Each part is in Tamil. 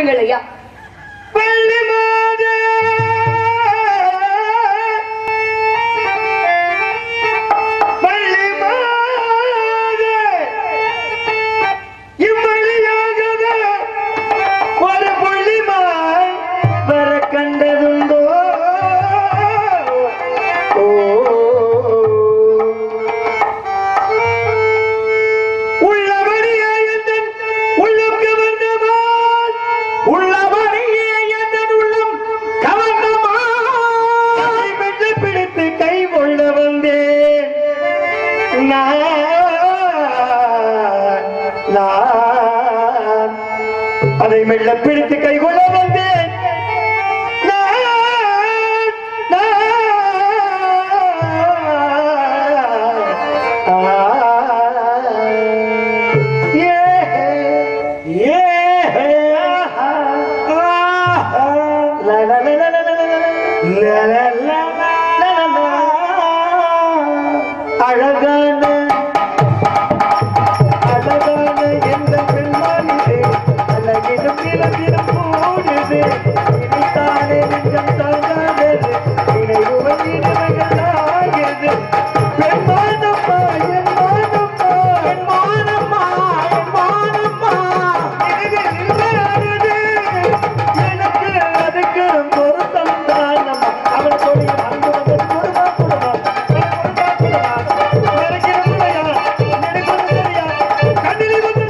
பாடுங்கள் ஐயா பள்ளி மாதே பள்ளி மாதே இவ்வழியாகவே ஒரு புள்ளிமாய் வர கண்டதுண்டோ ஓ உள்ளபடியே எந்தன் உள்ளம் கவர்ந்தவாள் உள்ளபடியே எந்தன் உள்ளம் கவர்ந்தவாள் மெல்ல பிடித்து கை கொள்ள வந்தேன் நான் நான் அதை மெல்ல பிடித்து கை கொள்ள வந்தேன் நான், நான், ஏ, ஏ, ஆஹா, ஆஹா, லா, லா, லா, லா, லா, லா, லா, லா, லா, லா, லா, லா, லா. அழகான அழகான எந்த பெண்மானிலே அழகிலும் நிலத்திலும் போடுது இனித்தானே நெஞ்சம் தாங்காதது நினைவுகள் நினைவுகளாகிறது பெண்மானம்மா என் மானம்மா என் மானம்மா என் மானம்மா இது நிலையானது எனக்கு அதுக்கு பொருத்தம் தான் அவள் சொல்லி அன்பு வந்து குடும்பா குடும்பா குடும்பா குடும்பா எனக்கு இல்லையா எனக்கு ஒண்ணும் தெரியா கண்ணிலே வந்து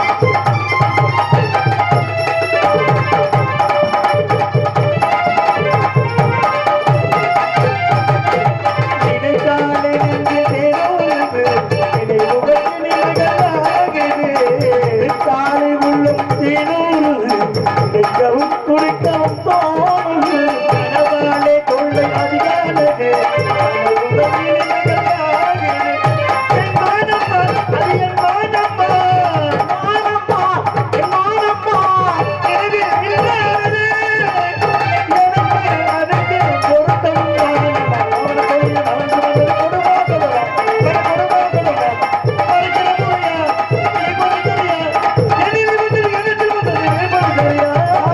நினைத்தாலே நெஞ்சு தேரோடுது நினைவுகள் நினைவுகளாகுது நினைத்தாலே உள்ளம் தேனூறுது நிற்கவும் துடிக்கவும் தோணுது கனவாலே கொள்ளை அதிகானது கனவுகள் நினைவுகளாகுது என் மானம்மா அது என் மானம்மா மானம்மா என் மானம்மா எனவே இல்லாதது எனக்கு அதுக்கு பொருத்தம் தான் அவனை சொல்லி அவன் சொன்னது கொடுமா சொல்லலாம் கொடுமா சொல்லலாம் பறிக்கிறதுயா நீ பறிக்கிறியா என்னில் வந்தது என்னில் வந்தது நீ பறிக்கிறியா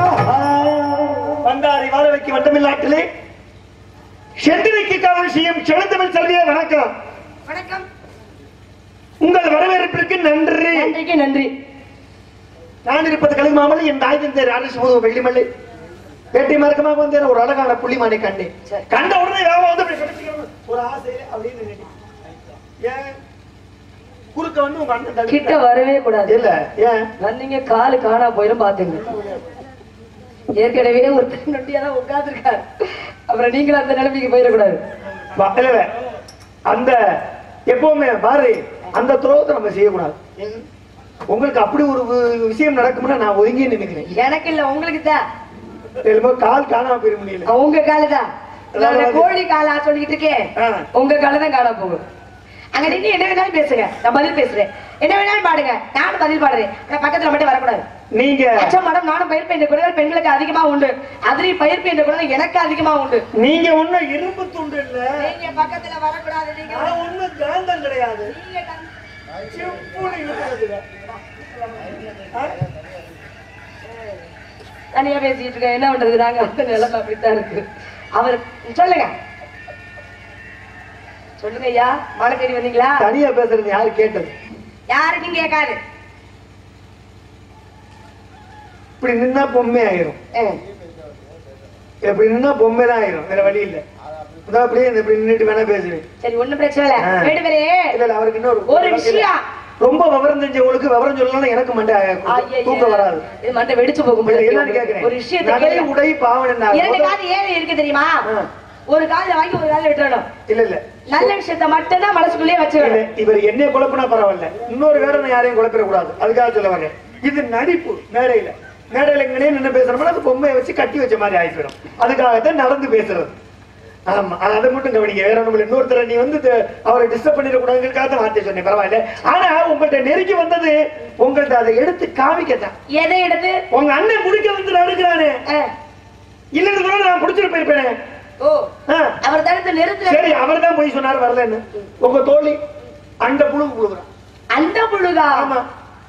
வந்தாரை வாழ வைக்க வட்டமில்லாட்டிலே செந்தினைக்கு காவல் செய்யும் செழுந்தமிழ் செல்வியே வணக்கம் வணக்கம் உங்கள் வரவேற்பிற்கு நன்றி நன்றிக்கு நன்றி நான் இருப்பது கலிமாமல் என் தாய் தந்தை ராஜசுமுக வெள்ளிமல்லி வேட்டை மார்க்கமாக வந்தேன் ஒரு அழகான புள்ளிமானை கண்டேன் சரி. கண்ட உடனே யாவம் வந்து அப்படி கடிச்சுக்கணும். ஒரு ஆசை அப்படின்னு நினைக்கிறேன். ஏன் குறுக்க வந்து உங்க அண்ணன் தடுக்க கிட்ட வரவே கூடாது இல்ல ஏன் வந்தீங்க காலு காணா போயிடும் பாத்துங்க ஏற்கனவே ஒருத்தர் நொட்டியா தான் உட்கார்ந்துருக்காரு அப்புறம் நீங்களும் அந்த நிலைமைக்கு போயிடக்கூடாது வா- இல்ல, இல்ல. அந்த எப்பவுமே பாரு அந்த துரோகத்தை நம்ம செய்யக்கூடாது உங்களுக்கு அப்படி ஒரு வி- விஷயம் நடக்கும்னா நான் ஒதுங்கி நினைக்கிறேன் எனக்கு இல்ல உங்களுக்கு தான் என்னமோ கால் காணாம போயிட முடியல உங்க காலு தான் நான் கோழி காலா சொல்லிட்டு இருக்கேன் ஆ. உங்க காலு தான் காண போகும் அங்க நின்று என்ன வேணாலும் பேசுங்க நான் பதில் பேசுறேன் என்ன வேணாலும் பாடுங்க நானும் பதில் பாடுறேன் ஆனா பக்கத்துல மட்டும் வரக்கூடாது நீங்க அச்சா மேடம் நானும் பயிர் பெய்த குணங்கள் பெண்களுக்கு அதிகமா உண்டு அதுலயும் பயிர் பெய்த குணங்கள் எனக்கு அதிகமா உண்டு நீங்க ஒண்ணும் இரும்பு துண்டு இல்ல நீங்க பக்கத்துல வரக்கூடாது நீங்க நான் ஒண்ணும் காந்தம் கிடையாது நீங்க கண்- சிப்புன்னு இருக்கிறதுங்க. ஆ? தனியா பேசிட்டு இருக்கேன் என்ன பண்றது நாங்க அந்த நிலைமை அப்படித்தான் இருக்கு அவர் சொல்லுங்க சொல்லுங்க ஐயா மழை தேடி வந்தீங்களா தனியா பேசுறது யாரு கேட்டது யாருக்கும் கேட்காது இப்படி நின்னா பொம்மை ஆயிரும் இப்படி நின்னா பொம்மை தான் ஆயிரும் வேற வழி இல்ல இதான் அப்படியே இந்த இப்படி நின்னுட்டு வேணா பேசுவேன் சரி ஒண்ணும் பிரச்சனை இல்ல ஆ. வேண்டுவரே இல்ல இல்ல அவருக்கு இன்னொரு ஒரு விஷயம் ரொம்ப விவரம் தெரிஞ்சவங்களுக்கு விவரம் சொல்லலாம் எனக்கு மண்டை ஐயையே. தூக்கம் வராது இது மண்டை வெடிச்சு போகும் போல இல்ல, இருக்கு. என்னன்னு ஒரு விஷயத்தை கேக்குறேன் நடை கேளுங்க. உடை பாவனை இரண்டு காது ஏன் இருக்கு தெரியுமா ஆ. ஒரு காதுல வாங்கி ஒரு காதுல விட்டுறணும் இல்ல இல்ல நல்ல விஷயத்த மட்டும் தான் மனசுக்குள்ளேயே இல்ல, வச்சுக்கணும் இவர் என்னைய குழப்பினா பரவாயில்ல இன்னொரு வேற நான் யாரையும் குழப்பிட கூடாது அதுக்காக சொல்ல வரேன் இது நடிப்பு மேடையில மேடையில இங்கே நின்று பேசுறோம்னா அது பொம்மையை வச்சு கட்டி வச்ச மாதிரி ஆயிப்போம் அதுக்காகத்தான் நடந்து பேசுறது ஆமா அதை மட்டும் கவனிங்க வேற ஒண்ணும் இல்ல இன்னொருத்தர நீ வந்து த- அவரை டிஸ்டர்ப் பண்ணிடக்கூடாதுங்கிறதுக்காக தான் வார்த்தை சொன்னேன் பரவாயில்ல ஆனா உங்கள்ட்ட நெருங்கி வந்தது உங்கள்ட்ட அதை எடுத்து காமிக்கத்தான் எதை எடுத்து உங்க அண்ணன் முடிக்க வந்து நடக்கிறானே ஆ. இல்லன்னு கூட நான் குடிச்சிட்டு போயிருப்பேனே ஓ ஆ. அவர் தடுத்து நிறுத்து சரி அவர் தான் போய் சொன்னாரு வரலன்னு உங்க தோழி அந்த புழு புழுகுறான் அந்த புழுகா ஆமா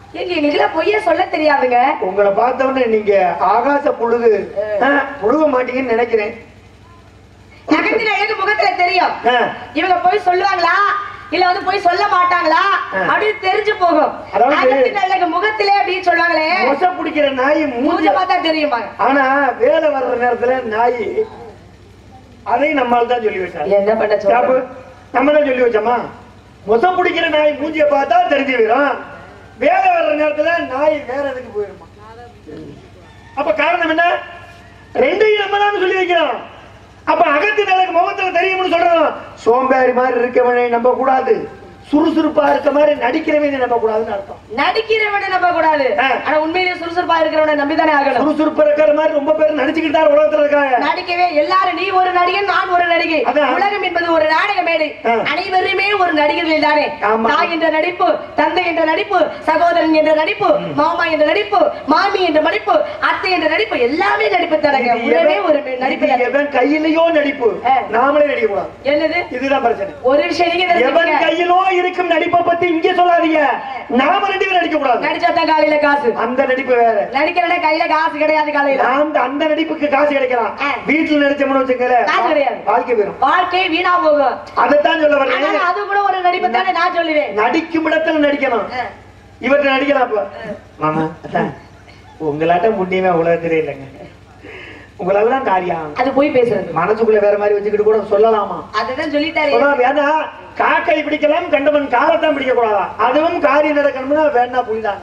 எங்க எங்களுக்கு பொய்யே சொல்ல தெரியாதுங்க உங்களை பார்த்த உடனே நீங்க ஆகாச புழுகு ஆ, புழுக மாட்டீங்கன்னு நினைக்கிறேன் நகத்தின் அழகு முகத்துல தெரியும் ஆ, இவங்க போய் சொல்லுவாங்களா இல்ல வந்து போய் சொல்ல மாட்டாங்களா ஆ. அப்படின்னு தெரிஞ்சு போகும் அதாவது- நகத்தின் அழகு முகத்திலே அப்படின்னு சொல்லுவாங்களே மொச பிடிக்கிற நாய் மூஞ்சி மூஞ்ச பார்த்தா தெரியுமா ஆனா வேலை வர்ற நேரத்துல நாய் அதையும் நம்மால் தான் சொல்லி வச்சாரு என்ன பண்ண தப்பு சொல்ற நம்ம தான் சொல்லி வச்சோமா மொசம் பிடிக்கிற நாய் மூஞ்சிய பார்த்தா தெரிஞ்சு போயிடும் வேலை வர்ற நேரத்துல நாய் வேற எதுக்கு போயிருமா அப்ப காரணம் என்ன ரெண்டையும் நம்ம தான் சொல்லி வைக்கிறோம் அப்ப அகத்து எனக்கு முகத்துல தெரியும்னு சொல்றோம் சோம்பேறி மாதிரி இருக்கவனை நம்ப கூடாது சுறுசுறுப்பா இருக்க மாதிரி நடிக்கிறவனை நம்ப கூடாதுன்னு அர்த்தம் நடிக்கிறவனை நம்ப கூடாது ஆ. ஆனா உண்மையிலேயே சுறுசுறுப்பா இருக்கிறவனை நம்பிதானே ஆகணும் சுறுசுறுப்பு இருக்கிற மாதிரி ரொம்ப பேர் நடிச்சுக்கிட்டு தான் உலகத்துல இருக்காங்க நடிக்கவே எல்லாரும் நீ ஒரு நடிகன் நான் ஒரு நடிகை அதான். உலகம் என்பது ஒரு நாடக மேடை ஆ. அனைவருமே ஒரு நடிகர்கள் தானே ஆமா. தாய் என்ற நடிப்பு தந்தை என்ற நடிப்பு சகோதரன் என்ற நடிப்பு மாமா என்ற நடிப்பு மாமி என்ற நடிப்பு அத்தை என்ற நடிப்பு எல்லாமே நடிப்பு தானங்க இது உடனே எவன்- ஒரு நடிப்பு இது தானே. எவன் கையிலயோ நடிப்பு ஆ. நாமளே நடிக்க கூடாது என்னது இதுதான் பிரச்சனை ஒரு விஷயம் நீங்க எவன் தெரிஞ்சுக்கங்க. கையிலோ இருக்கும் நடிப்பை பத்தி இங்க சொல்லாதீங்க நாம ரெண்டு பேரும் நடிக்க கூடாது நடிச்சாதான் காலையில காசு அந்த நடிப்பு வேற நடிக்கிறனே கையில காசு கிடையாது காலையில அந்த அந்த நடிப்புக்கு காசு கிடைக்கலாம் ஆ. வீட்டுல நடிச்சோம்னு வச்சுக்கல காசு கிடையாது. வாழ்க்கை போயிரும் வாழ்க்கை வீணா போகும் அதைத்தான் சொல்ல ஆனா வரேன் அது கூட ஒரு நடிப்பு தானே நான் சொல்லுவேன் நடிக்கும் இடத்துல நடிக்கணும் ஆ. இவர்கிட்ட நடிக்கலாம் அப்ப மாமா அதான், உங்களாட்டம் புண்ணியமே உலகத்திலே இல்லைங்க உங்களால காரியம் அது போய் பேசுறது மனசுக்குள்ள வேற மாதிரி வச்சுக்கிட்டு கூட சொல்லலாமா அதுதான் சொல்லிட்டாரு சொல்லலாம் வேணா காக்கை பிடிக்கலாம் கண்டவன் காலத்தான் பிடிக்க கூடாதா அதுவும் காரியம் நடக்கணும்னா வேணா புரியுதாங்க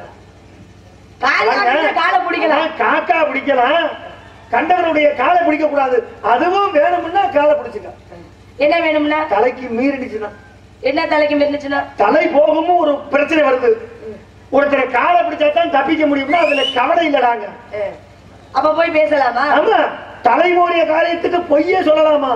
காலை காலை பிடிக்கலாம் காக்கா பிடிக்கலாம் கண்டவனுடைய காலை பிடிக்க கூடாது அதுவும் வேணும்னா காலை பிடிச்சுக்க என்ன வேணும்னா தலைக்கு மீறிடுச்சுன்னா என்ன தலைக்கு இருந்துச்சுன்னா தலை போகவும் ஒரு பிரச்சனை வருது ஒருத்தரை காலை பிடிச்சா தான் தப்பிக்க முடியும்னா அதுல கவலை இல்லடாங்க அப்ப போய் பேசலாமா ஆமா தலைமோரிய காரியத்துக்கு பொய்யே சொல்லலாமா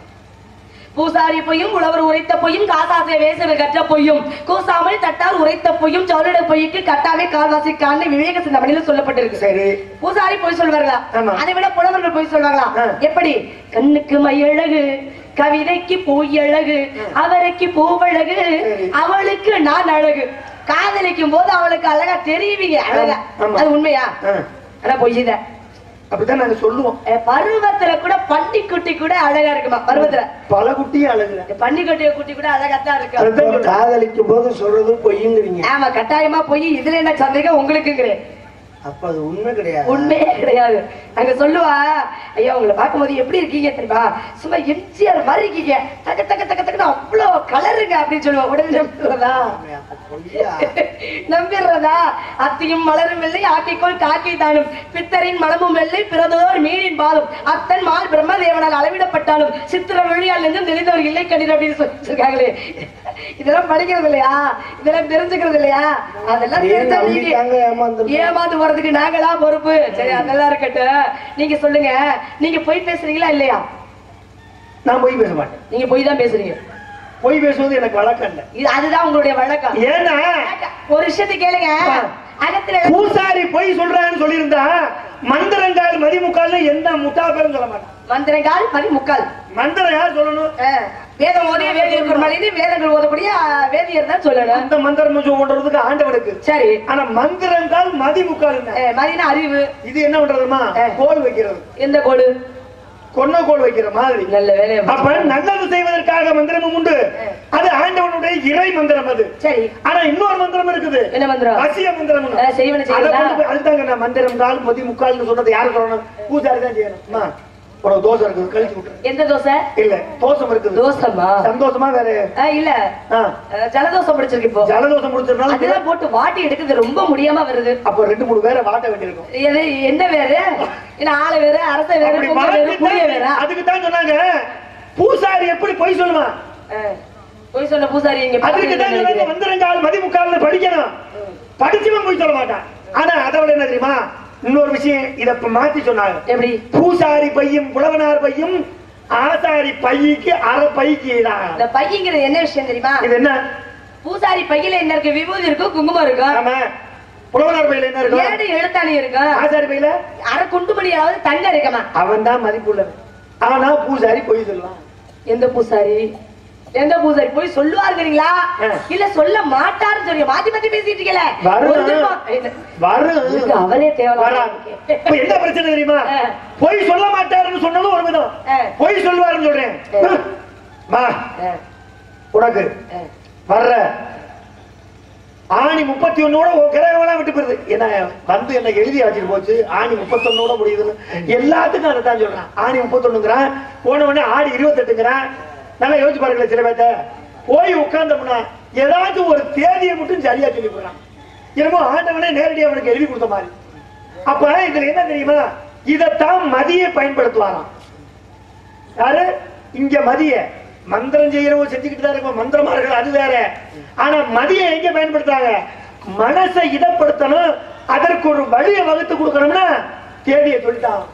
பூசாரி பொய்யும் உழவர் உரைத்த பொய்யும் காசாசை வேசவர் கற்ற பொய்யும் கூசாமல் தட்டார் உரைத்த பொய்யும் சோழட பொய்க்கு கட்டாவே கால்வாசி காண்டி விவேக சிந்தமணியில் சொல்லப்பட்டிருக்கு சரி பூசாரி பொய் சொல்வார்களா ஆமா. அதை விட புலவர்கள் பொய் சொல்வாங்களா ஆ. எப்படி கண்ணுக்கு மையழகு கவிதைக்கு பூயழகு அவரைக்கு பூவழகு சரி. அவளுக்கு நான் அழகு காதலிக்கும் போது அவளுக்கு அழகா தெரியுவீங்க அழகா ஆமா. அது உண்மையா ஆ, ஆனா பொய்தான் அப்படித்தான் நாங்க சொல்லுவோம் பருவத்துல கூட பன்னிக்குட்டி கூட அழகா இருக்குமா பருவத்துல பல குட்டியும் அழகுல பன்னிக்குட்டிய குட்டி கூட அழகாத்தான் இருக்கு அதுதான் சொல்றேன். காதலிக்கும் போது சொல்றதும் பொய்யுங்கிறீங்க ஆமா கட்டாயமா போய் இதுல என்ன சந்தேகம் உங்களுக்குங்கிறேன் அப்ப அது உண்மை கிடையாது உண்மையே கிடையாது அங்க சொல்லுவா ஐயா உங்களை பார்க்கும்போது எப்படி இருக்கீங்க தெரியுமா சும்மா எம்ஜிஆர் மாதிரி இருக்கீங்க தக்க தக்க தக்க தக்கன்னு அவ்வளவு கலருங்க அப்படின்னு சொல்லுவா உடனே நம்பிடுறதா அப்ப பொய்யா நம்பிடுறதா அத்தியும் மலரும் வெள்ளை ஆட்டிக்கோள் காக்கை தானும் பித்தரின் மலமும் வெள்ளை பிறந்ததோர் மீனின் பாலும் அத்தன் மால் பிரம்மதேவனால் அளவிடப்பட்டாலும் சித்திர வழியால் நின்று தெரிந்தவர் இல்லை கண்டிர் அப்படின்னு சொல்லிருக்காங்களே இதெல்லாம் படிக்கிறது இல்லையா இதெல்லாம் தெரிஞ்சுக்கிறது இல்லையா அதெல்லாம் தெரிஞ்சா நீங்க நம்பிட்டாங்க ஏமாந்து ஏமாந்து போறதுக்கு நாங்களா பொறுப்பு சரி அதெல்லாம் இருக்கட்டும் நீங்க சொல்லுங்க நீங்க பொய் பேசுறீங்களா இல்லையா நான் பொய் பேச மாட்டேன் நீங்க பொய் தான் பேசுறீங்க பொய் பேசுவது எனக்கு வழக்கம் இல்லை இது அதுதான் உங்களுடைய வழக்கம் ஏன்னா ஒரு விஷயத்தை கேளுங்க அகத்துல பூசாரி பொய் சொல்றான்னு சொல்லியிருந்தா மந்திரங்கால் மதிமுக்கால்னு எந்த முட்டா பேரும் சொல்ல மாட்டான் மந்திரங்கால் மதி முக்கால் மந்திரம் யார் சொல்லணும் அஹ், வேதம் ஓதிய வேதியர் பெருமாளின்னு வேதங்கள் ஓதக்கூடிய அஹ், வேதியர் தான் சொல்லணும் அந்த மந்திரம் பண்றதுக்கு ஆண்டவனுக்கு சரி ஆனா மந்திரங்கால் மதிமுக்கால் அஹ், மதினா அறிவு இது என்ன பண்றதுமா ஆ. கோல் வைக்கிறது எந்த கோடு கொன்ன கோல் வைக்கிற மாதிரி நல்ல வேலையை அப்ப நல்லது செய்வதற்காக மந்திரமும் உண்டு அது ஆண்டவனுடைய இறை மந்திரம் அது சரி ஆனா இன்னொரு மந்திரம் இருக்குது என்ன மந்திரம் வசிய மந்திரம் அஹ், செய்வன செய்வனா அதுதாங்க நான் மந்திரம் கால் மதி முக்கால்னு சொன்னது யாரு சொல்லணும் பூஜாரி தான் செய்யணும் அம்மா, உனக்கு தோசை இருக்குது கழிச்சு விட்டு எந்த தோசை இல்ல தோசம் இருக்குது தோசமா சந்தோஷமா வேற அஹ், இல்ல ஆ, அஹ், ஜலதோஷம் பிடிச்சிருக்கு இப்போ ஜலதோஷம் முடிச்சதுனால அதெல்லாம் போட்டு வாட்டி எடுக்கிறது ரொம்ப முடியாம வருது அப்ப ரெண்டு மூணு பேரை வாட்ட வேண்டியிருக்கும் எது என்ன வேறு என்ன ஆளு வேறு அரச வேறு அப்படி பொங்கல் வேறு புளிய வேறா வாட்டிட்டு அதுக்கு தான் சொன்னாங்க பூசாரி எப்படி பொய் சொல்லுவான் அஹ், பொய் சொன்ன பூசாரி இங்க அதுக்கு பக்கத்துல தான் சொன்னாங்க நினைக்கிறேன். மந்திரங்கால் மதிமுக்கால்னு படிக்கணும் படிச்சவன் பொய் சொல்ல மாட்டான் ஆனா அதை விட என்ன தெரியுமா இன்னொரு விஷயம் இத இப்ப மாத்தி சொன்னாங்க எப்படி பூசாரி பையும் புலவனார் பையும் ஆசாரி பைக்கு அரை பைக்கு இதான். இந்த பையங்கிறது என்ன விஷயம் தெரியுமா இது என்ன பூசாரி பையில என்ன இருக்கு விபூதி இருக்கும் குங்குமம் இருக்கும் ஆமா புலவனார் பையில என்ன இருக்கும் ஏடு எழுத்தாணி இருக்கும் ஆசாரி பையில அரை குண்டுமணியாவது தங்க இருக்கமா அவன் தான் மதிப்புள்ளவன் ஆனா பூசாரி பொய் சொல்லுவான் எந்த பூசாரி எந்த பூசாரி போய் சொல்லுவாருங்கிறீங்களா ஆ. இல்ல சொல்ல மாட்டாருன்னு சொல்லி மாத்தி மாத்தி பேசிட்டு இருக்கல வரும் வரும் அவரே வராது. தேவை இப்ப என்ன பிரச்சனை தெரியுமா ஆ. பொய் சொல்ல மாட்டாருன்னு சொன்னதும் ஒரு விதம் ஆ. பொய் சொல்லுவாருன்னு சொல்றேன் ஆ. மா உனக்கு வர்ற ஆணி முப்பத்தி ஒண்ணோட உன் கிரகமெல்லாம் விட்டு போயிருது என்ன வந்து என்ன எழுதி வச்சுட்டு போச்சு ஆணி முப்பத்தொன்னோட முடியுதுன்னு எல்லாத்துக்கும் அதை தான் சொல்றான் ஆணி முப்பத்தொன்னுங்கிறான் போன உடனே ஆடி இருபத்தெட்டுங்கிறான் நல்லா யோசிச்சு பாருங்களேன் சில பேர்த்த போய் உட்கார்ந்தோம்னா ஏதாச்சும் ஒரு தேதியை மட்டும் சரியா சொல்லி போறான் என்னமோ ஆண்டவனே நேரடியாக அவனுக்கு எழுதி கொடுத்த மாதிரி அப்ப இதுல என்ன தெரியுமா இதைத்தான் மதியை பயன்படுத்துவாராம் யாரு இங்க மதிய மந்திரம் செய்யறவங்க செஞ்சுக்கிட்டு தான் இருக்கும் மந்திரமார்கள் அது வேற ஆனா மதிய எங்க பயன்படுத்துறாங்க மனசை இதப்படுத்தணும் அதற்கு ஒரு வழியை வகுத்து கொடுக்கணும்னா தேதியை சொல்லிட்டான்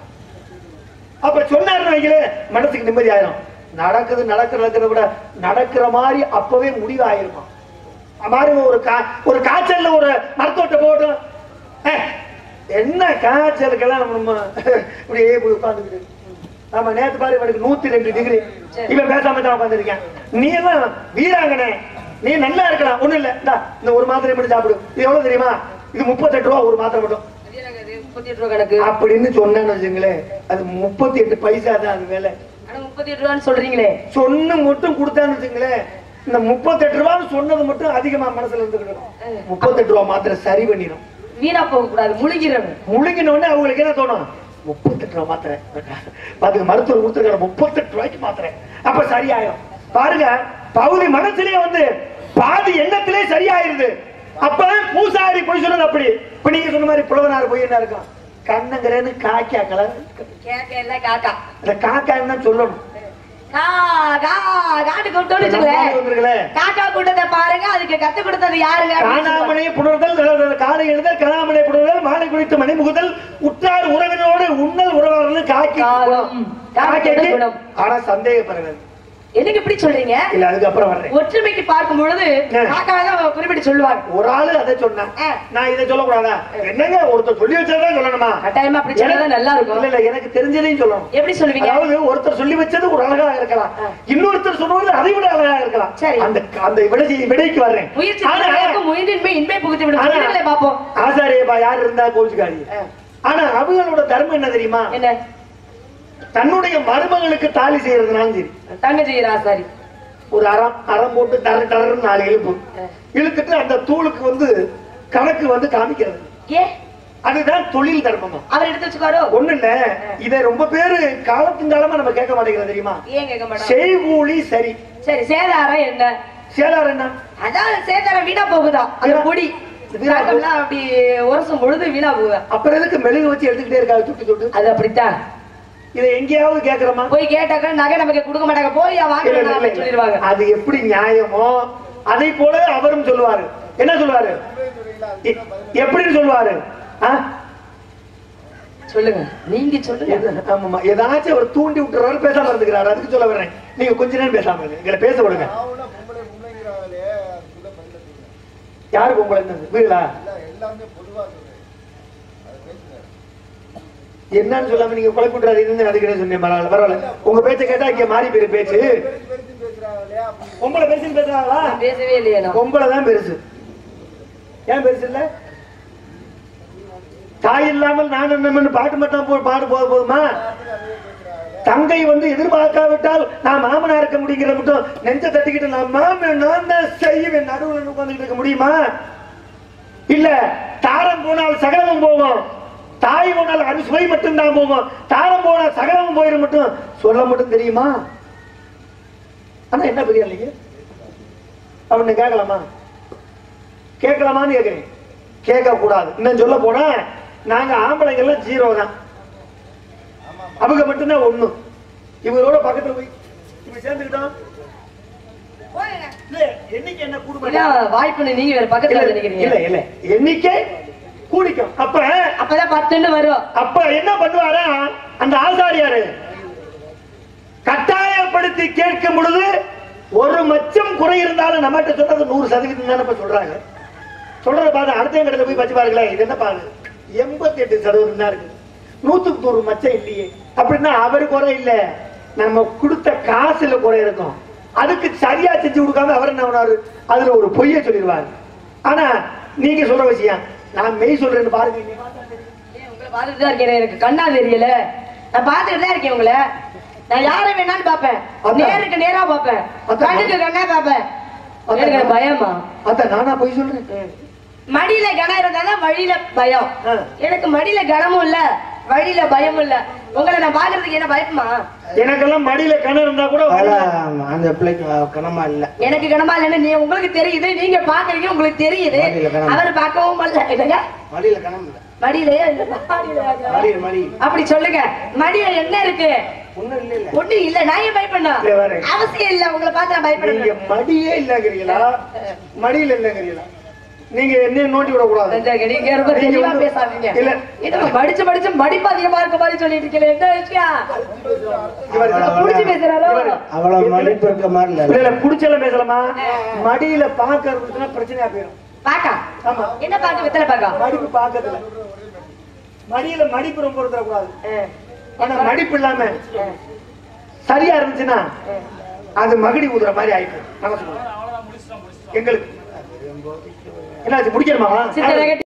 அப்ப சொன்னாருன்னு வைங்களே மனசுக்கு நிம்மதி ஆயிரும் நடக்குது நடக்க நடக்கிறத விட நடக்கிற மாதிரி அப்பவே முடிவு ஆயிருமா மாதிரி ஒரு கா ஒரு காய்ச்சல்ல ஒரு மருத்துவத்தை போட்டோம் ஏய், என்ன காய்ச்சலுக்கெல்லாம் நம்ம இப்படியே போய் உட்காந்துக்கிட்டு ஆமா நேத்து பாரு இவனுக்கு நூத்தி ரெண்டு டிகிரி சரி. இவன் பேசாம தான் உட்காந்துருக்கேன் நீ எல்லாம் வீராங்கனே நீ நல்லா இருக்கலாம் ஒண்ணும் இல்ல இந்தா, இந்த ஒரு மாத்திரை மட்டும் சாப்பிடு இது எவ்வளவு தெரியுமா இது முப்பத்தெட்டு ரூபா ஒரு மாத்திரை மட்டும் முப்பத்தி எட்டு ரூபா கணக்கு அப்படின்னு சொன்னேன்னு வச்சுங்களேன் அது முப்பத்தி எட்டு பைசா தான் அது வேலை ஆனா முப்பத்தி எட்டு ரூபான்னு சொல்றீங்களே சொன்னு மட்டும் கொடுத்தான்னு வச்சுங்களேன் இந்த முப்பத்தெட்டு ரூபான்னு சொன்னது மட்டும் அதிகமா மனசுல இருந்துக்கிடும் முப்பத்தெட்டு ரூபா மாத்திரை சரி பண்ணிடும் வீணா போக கூடாது முழுகிறவன் முழுங்கின உடனே அவங்களுக்கு என்ன தோணும் முப்பத்தெட்டு ரூபா மாத்திரை பாத்துக்க மருத்துவர் கொடுத்துருக்காரு முப்பத்தெட்டு ரூபாய்க்கு மாத்திரை அப்ப சரியாயிரும் பாருங்க பகுதி மனசுலயே வந்து பாதி எண்ணத்திலே சரியாயிருது அப்ப பூசாரி போய் சொன்னது அப்படி இப்ப நீங்க சொன்ன மாதிரி புலவனார் போய் என்ன இருக்கும் கண்ணங்கிறேன்னு காக்காங்கள கேட்க இல்ல காக்கா இந்த காக்கான்னு தான் சொல்லணும் கா கா காட்டு கூப்பிட்டோன்னு வச்சுங்களேன் வந்துருங்களே காக்கா கூட்டத்தை பாருங்க அதுக்கு கத்து கொடுத்தது யாருங்க அப்படின்னு சொல்லுவாங்க. காணாமலே புணர்தல் காலை எழுதல் காணாமலே புணர்தல் மாலை குடித்து மணி முகுதல் உற்றார் உறவினரோடு உண்ணல் உறவாளர்னு காக்கி காலம். காக்கைக்கு குணம். ஆனா சந்தேகப்படுறது என்னங்க இப்படி சொல்றீங்க இல்ல அதுக்கப்புறம் வர்றேன் ஒற்றுமைக்கு பார்க்கும் பொழுது ஆ. காக்கா தான் குறிப்பிட்டு சொல்லுவாங்க ஒரு ஆளு அதை சொன்னான் ஆ. நான் இதை சொல்லக்கூடாதா என்னங்க ஒருத்தர் சொல்லி வச்சதான் சொல்லணுமா கட்டாயமா அப்படி சொன்னதான் நல்லா இல்ல இருக்கும் இல்ல எனக்கு தெரிஞ்சதையும் சொல்லணும் எப்படி சொல்லுவீங்க அதாவது ஒருத்தர் சொல்லி வச்சது ஒரு அழகா இருக்கலாம் ஆ. இன்னொருத்தர் சொன்னது அதை விட அழகா இருக்கலாம் சரி. அந்த அந்த விடை விடைக்கு வர்றேன் முயற்சி ஆனா, திறமையாக்கும் முயன்றின்மை இன்பை புகுத்தி விடும் ஆனா, சொல்லுங்களே பாப்போம் ஆசாரியப்பா யார் இருந்தா கோச்சுக்காரி ஆ. ஆனா அவங்களோட தர்மம் என்ன தெரியுமா என்ன தன்னுடைய மருமகளுக்கு தாலி செய்யறதுனாலும் சரி தங்கச்சி ராசாரி ஒரு அறம் அறம் போட்டு டர டரன்னு நாலு இழுப்பு ஆ. இழுத்துட்டு அந்த தூளுக்கு வந்து கணக்கு வந்து காமிக்கிறது ஏ அதுதான் தொழில் தர்மமா அவர் எடுத்து வச்சுக்காரோ ஒண்ணு இல்ல இத ரொம்ப பேரு காலத்துங்காலமா நம்ம கேட்க மாட்டேங்கிறது தெரியுமா ஏன் கேட்க மாட்டோம் செய்கூலி சரி சரி சேதாரம் என்ன சேலார் என்ன அதான் சேதாரம் வீணா போகுதா அந்த வீணா- பொடி வீணா போ- காட்டம்லாம் அப்படி உரசும் பொழுது வீணா போகுதா அப்புறம் எதுக்கு மெழுகு வச்சு எடுத்துக்கிட்டே இருக்காங்க சுட்டு சுட்டு அது அப்படித்தான் இதை எங்கேயாவது கேக்குறோமா போய் கேட்டாக்க நகை நமக்கு கொடுக்க மாட்டாங்க போய் இல்ல, வாங்க இல்ல, இல்ல. சொல்லிடுவாங்க அது எப்படி நியாயமோ அதை போல அவரும் சொல்லுவாரு என்ன சொல்லுவாரு எ- எப்படின்னு சொல்லுவாரு ஆ? சொல்லுங்க நீங்க சொல்லுங்க எது- ஆமாமா ஏதாச்சும் ஒரு தூண்டி விட்டுறாரு பேசாம இருந்துக்கிறாரு அதுக்கு சொல்ல வர்றேன் நீங்க கொஞ்ச நேரம் பேசாம இருங்க எங்களை பேச விடுங்க அவனா பொம்பளை பொம்பளைங்கிறாங்களே அதுக்குள்ள பதில சொல்லுங்க யாருக்கு உங்களை என்னது வீடுகளா இல்ல எல்லாமே பொதுவா சொல்றேன் அது பேசுங்க என்னன்னு சொல்லாம நீங்க கொலை விட்டுறாரு இருந்து அதுக்கிட்டே சொன்னேன் பரவாயில்ல பரவாயில்ல உங்க பேச்ச கேட்டா இங்க மாறி போயிரு பேச்சு பெருசு பெருசு பேசுறாங்களே அப்படி பொம்பளை பேசுன்னு பேசுறாங்களா பேசவே இல்லையா நான் பொம்பளை தான் பெருசு ஏன் பெருசு இல்ல தாய் இல்லாமல் நான் என்னன்னு பாட்டு மட்டும் போ பாடு போத போதுமா தங்கை வந்து எதிர்பார்க்காவிட்டால் நான் மாமனா இருக்க முடியுங்கிற மட்டும் நெஞ்ச தட்டிக்கிட்டு நான் மாமன் நான் தான் செய்வேன் நடுவில் உட்கார்ந்துட்டு இருக்க முடியுமா இல்ல தாரம் போனால் சகலமும் போகும் தாய் போனால் அது சுவை மட்டும் தான் போகும் தாரம் போனால் சகலமும் போயிடும் மட்டும் சொல்ல மட்டும் தெரியுமா ஆனா என்ன பெரிய இல்லைங்க அவனை கேட்கலாமா கேட்கலாமான்னு கேட்கிறேன் கேட்க கூடாது இன்னும் சொல்ல போனா நாங்க ஆம்பளைங்க எல்லாம் ஜீரோ தான் அவங்க மட்டும்தான் ஒண்ணு இவரோட பக்கத்துல போய் இப்படி சேர்ந்துக்கிட்டோம் இல்ல, எண்ணிக்கை என்ன கூடு இதான் வாய்ப்புன்னு நீங்க வேற பக்கத்துல வந்து இல்ல நிக்கிறீங்க இல்ல எண்ணிக்கை கூடிக்கும் அப்ப அப்பதான் பத்துன்னு வரும் அப்ப என்ன பண்ணுவாரா அந்த ஆசாரியாரு கட்டாயப்படுத்தி கேட்கும் பொழுது ஒரு மச்சம் குறை இருந்தாலும் நம்மகிட்ட சொல்றது நூறு சதவீதம் தானே இப்ப சொல்றாங்க சொல்றத பார்த்து அடுத்த கடல போய் வச்சு பாருங்களேன் இது என்ன பாரு எண்பத்தி எட்டு சதவீதம் தான் இருக்கு நூத்துக்கு நூறு மச்சம் இல்லையே அப்படின்னா அவர் குறை இல்ல நம்ம கொடுத்த காசுல குறை இருக்கும் அதுக்கு சரியா செஞ்சு கொடுக்காம அவர் என்ன பண்ணாரு அதுல ஒரு பொய்ய சொல்லிடுவாரு ஆனா நீங்க சொல்ற விஷயம் நான் மெய் சொல்றேன்னு பாருங்க நீ பார்த்தா தெரியும். ஏன் உங்களை பார்த்துட்டு தான் இருக்கேன் எனக்கு கண்ணா தெரியல நான் பார்த்துட்டு தான் இருக்கேன் உங்களை நான் யாரை வேணாலும் பார்ப்பேன் அதான். நேருக்கு நேரா பார்ப்பேன் அதான். கண்ணுக்கு கண்ணா பார்ப்பேன் அதான். எனக்கு பயமா அதான் நானா பொய் சொல்றேன் மடியில கனம் இருந்தாதான் வழியில பயம் ஆ. எனக்கு மடியில கனமும் இல்ல வழியில பயமும் இல்ல உங்களை நான் பாக்குறதுக்கு என்ன பயமா எனக்கெல்லாம் மடியில கணம் இருந்தா கூட ஆனா, அந்த பிள்ளைக்கு கனமா இல்ல எனக்கு கனமா இல்லைன்னு நீ உங்களுக்கு தெரியுது நீங்க பாக்குறீங்க உங்களுக்கு தெரியுது மடியில கனம். அவர் பார்க்கவும் இல்ல என்னங்க மடியில கனம் இல்ல மடியிலயே இல்ல மாடியிலயா? மடியில மடி அப்படி சொல்லுங்க மடியில என்ன இருக்கு ஒண்ணும் இல்ல இல்ல ஒண்ணு இல்ல நான் ஏன் பயப்படணும் இல்ல, வரேன். அவசியம் இல்ல உங்களை பார்த்து நான் நீங்க பயப்படணும் மடியே இல்லங்கிறீங்களா மடியில இல்லங்கிறீங்களா நீங்க என்ன நோண்டி விட கூடாது சந்திரங்க, நீங்க ரொம்ப நீங்க தெளிவா வந்து- பேசாதீங்க இல்ல. என்னம்மா படிச்சு படிச்சு மடிப்பு அதிகமா இருக்க மாதிரி சொல்லிட்டு இருக்கீங்க என்ன விஷயம் இவர் புடிச்சு பேசுறாரோ இவர் அவ்வளவு மடிப்பு இருக்க மாதிரி இல்ல இல்ல இல்ல புடிச்சல பேசலாமா மடியில பாக்குறதுனா பிரச்சனையா போயிடும் பாக்கா ஆமா என்ன பாக்க வெத்தலை பாக்கா மடிப்பு பாக்கத்துல மடியில மடிப்பு ரொம்ப இருக்க கூடாது ஆனா மடிப்பு இல்லாம சரியா இருந்துச்சுன்னா அது மகடி ஊதுற மாதிரி ஆயிட்டு மனசுக்குள்ள எங்களுக்கு என்னாச்சு முடிக்கணுமா சித்தரகட்டி